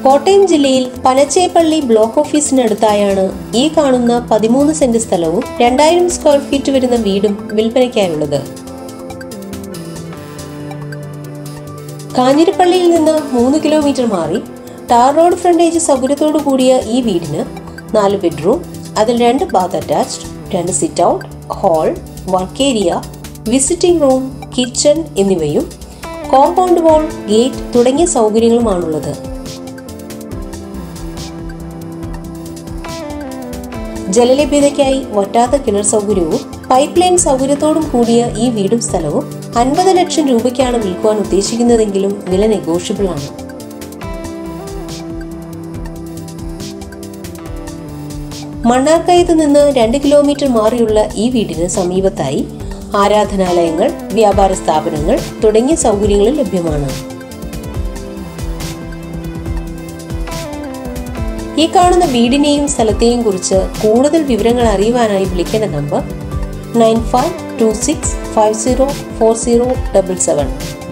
കോട്ടയം ജില്ലയിൽ പനച്ചേപ്പള്ളി ബ്ലോക്ക് ഓഫീസിനടുത്തായാണ് ഈ കാണുന്ന പതിമൂന്ന് സെന്റ് സ്ഥലവും രണ്ടായിരം സ്ക്വയർ ഫീറ്റ് വരുന്ന വീടും വിൽപ്പനയ്ക്കായുള്ളത് കാഞ്ഞിരപ്പള്ളിയിൽ നിന്ന് മൂന്ന് കിലോമീറ്റർ മാറി ടാർ റോഡ് ഫ്രണ്ടേജ് സൗകര്യത്തോടു കൂടിയ ഈ വീടിന് നാല് ബെഡ്റൂം അതിൽ രണ്ട് ബാത്ത് അറ്റാച്ച്ഡ് രണ്ട് sit out hall work area visiting room kitchen എന്നിവയും കോമ്പൗണ്ട് വാൾ ഗേറ്റ് തുടങ്ങിയ സൗകര്യങ്ങളുമാണുള്ളത് ജലലഭ്യതയ്ക്കായി വറ്റാത്ത കിണർ സൗകര്യവും പൈപ്പ് ലൈൻ സൗകര്യത്തോടും കൂടിയ ഈ വീടും സ്ഥലവും അൻപത് ലക്ഷം രൂപയ്ക്കാണ് വിൽക്കുവാൻ ഉദ്ദേശിക്കുന്നതെങ്കിലും വില നെഗോഷ്യബിൾ ആണ് മണ്ണാർക്കയത്ത് നിന്ന് രണ്ട് കിലോമീറ്റർ മാറിയുള്ള ഈ വീടിന് സമീപത്തായി ആരാധനാലയങ്ങൾ വ്യാപാര സ്ഥാപനങ്ങൾ തുടങ്ങിയ സൗകര്യങ്ങൾ ലഭ്യമാണ് ഈ കാണുന്ന വീടിനെയും സ്ഥലത്തെയും കുറിച്ച് കൂടുതൽ വിവരങ്ങൾ അറിയുവാനായി വിളിക്കേണ്ട number nine five two six five zero four zero double seven